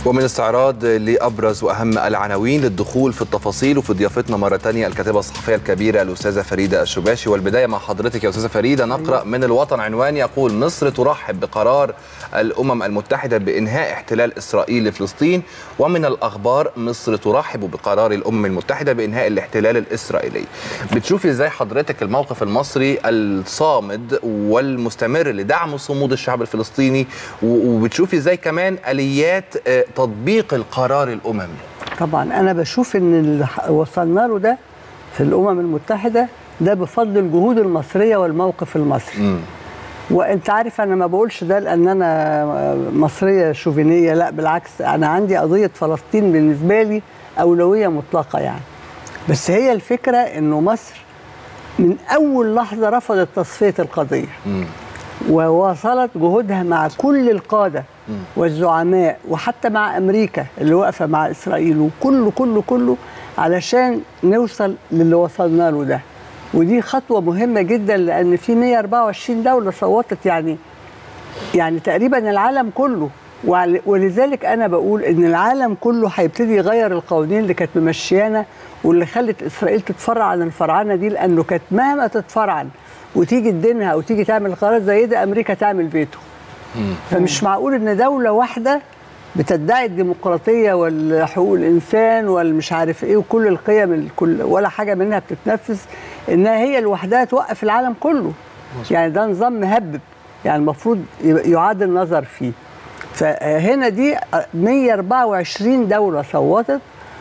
ومن استعراض لابرز واهم العناوين للدخول في التفاصيل وفي ضيافتنا مره ثانيه الكاتبه الصحفيه الكبيره الاستاذه فريده الشباشي والبدايه مع حضرتك يا استاذه فريده نقرا من الوطن عنوان يقول مصر ترحب بقرار الامم المتحده بانهاء احتلال اسرائيل لفلسطين ومن الاخبار مصر ترحب بقرار الامم المتحده بانهاء الاحتلال الاسرائيلي بتشوفي ازاي حضرتك الموقف المصري الصامد والمستمر لدعم صمود الشعب الفلسطيني وبتشوفي ازاي كمان اليات تطبيق القرار الاممي طبعا انا بشوف ان اللي وصلنا له ده في الامم المتحده ده بفضل الجهود المصريه والموقف المصري مم. وانت عارف انا ما بقولش ده لان انا مصريه شوفينيه لا بالعكس انا عندي قضيه فلسطين بالنسبه لي اولويه مطلقه يعني بس هي الفكره انه مصر من اول لحظه رفضت تصفيه القضيه مم. وواصلت جهودها مع كل القاده والزعماء وحتى مع امريكا اللي واقفه مع اسرائيل وكله كله كله علشان نوصل للي وصلنا له ده ودي خطوه مهمه جدا لان في 124 دوله صوتت يعني يعني تقريبا العالم كله وعل- ولذلك انا بقول ان العالم كله هيبتدي يغير القوانين اللي كانت ممشيانا واللي خلت اسرائيل تتفرع عن الفرعنه دي لانه كانت مهما تتفرعن وتيجي تدينها او تيجي تعمل قرارات زي ده امريكا تعمل فيتو فمش معقول ان دوله واحده بتدعي الديمقراطيه والحقوق الانسان والمش عارف ايه وكل القيم الكل ولا حاجه منها بتتنفذ انها هي لوحدها توقف العالم كله يعني ده نظام مهبب يعني المفروض يعاد النظر فيه فهنا دي 124 دوله صوتت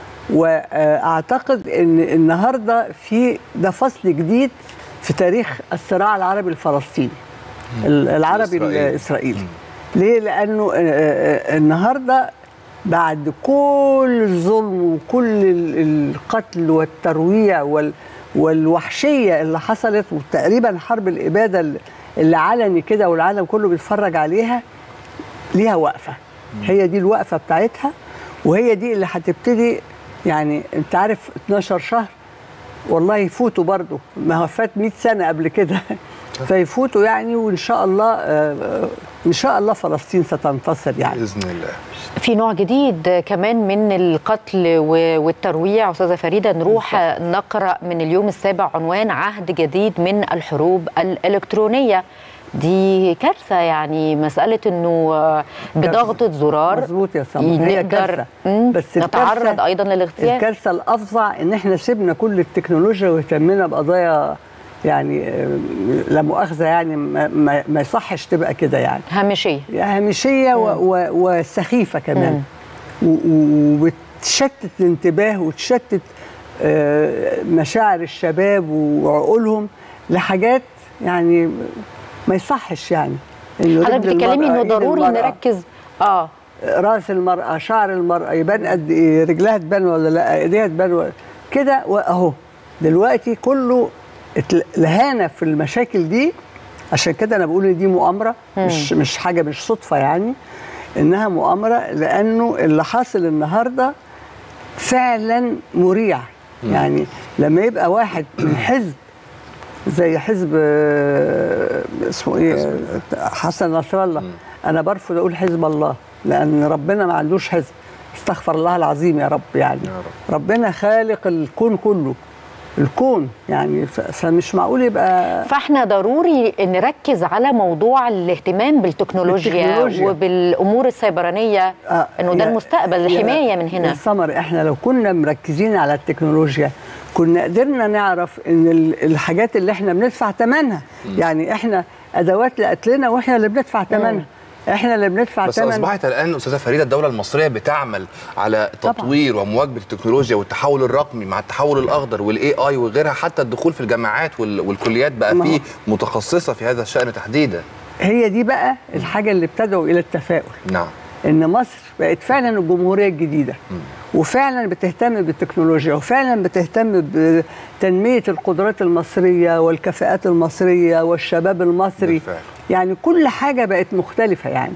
واعتقد ان النهارده في ده فصل جديد في تاريخ الصراع العربي الفلسطيني العربي الإسرائيلي. الاسرائيلي ليه لانه آه، آه، النهارده بعد كل الظلم وكل ال- القتل والترويع وال والوحشيه اللي حصلت وتقريبا حرب الاباده اللي- اللي علني كده والعالم كله بيتفرج عليها ليها وقفه هي دي الوقفه بتاعتها وهي دي اللي هتبتدي يعني انت عارف 12 شهر والله يفوتوا برضه ما هو فات 100 سنه قبل كده فيفوتوا يعني وان شاء الله آه، آه، ان شاء الله فلسطين ستنتصر يعني باذن الله في نوع جديد كمان من القتل و- والترويع استاذه فريده نروح نقرا من اليوم السابع عنوان عهد جديد من الحروب الالكترونيه دي كارثه يعني مساله انه بضغطه زرار مظبوط يا سمر هي نقدر كارثه مم، بس نتعرض الكارثة- ايضا للاغتيال الكارثه الافظع ان احنا سيبنا كل التكنولوجيا واهتمينا بقضايا يعني آه، لا مؤاخذه يعني ما, ما, ما يصحش تبقى كده يعني هامشيه هامشيه و- و- وسخيفه كمان و- و- وبتشتت الانتباه وتشتت آه، مشاعر الشباب وعقولهم لحاجات يعني ما يصحش يعني إنه حضرتك رجل بتتكلمي المرأة، انه إيد ضروري المرأة، نركز اه راس المرأة شعر المرأة يبان قد ايه رجلها تبان ولا لا ايديها تبان ولا كده واهو دلوقتي كله اتل- لهانة في المشاكل دي عشان كده انا بقول ان دي مؤامرة مش مش حاجة مش صدفة يعني انها مؤامرة لانه اللي حاصل النهارده فعلا مريع يعني لما يبقى واحد من حزب زي حزب آه، اسمه ايه حسن نصر الله انا برفض اقول حزب الله لان ربنا ما عندوش حزب استغفر الله العظيم يا رب يعني يا رب. ربنا خالق الكون كله الكون يعني ف- فمش معقول يبقى فاحنا ضروري نركز على موضوع الاهتمام بالتكنولوجيا, بالتكنولوجيا. وبالامور السيبرانيه آه، انه ده يا- المستقبل يا- الحمايه من يا هنا سمر احنا لو كنا مركزين على التكنولوجيا كنا قدرنا نعرف ان ال- الحاجات اللي احنا بندفع ثمنها يعني احنا ادوات لقتلنا واحنا اللي بندفع ثمنها احنا اللي بندفع بس ثمن اصبحت الان استاذه فريده الدوله المصريه بتعمل على طبعاً. تطوير ومواكبه التكنولوجيا والتحول الرقمي مع التحول الاخضر والاي اي وغيرها حتى الدخول في الجامعات وال- والكليات بقى ما هو- فيه متخصصه في هذا الشان تحديدا هي دي بقى الحاجه اللي بتدعو الى التفاؤل نعم ان مصر بقت فعلا الجمهوريه الجديده وفعلا بتهتم بالتكنولوجيا وفعلا بتهتم بتنميه القدرات المصريه والكفاءات المصريه والشباب المصري بالفعل. يعني كل حاجه بقت مختلفه يعني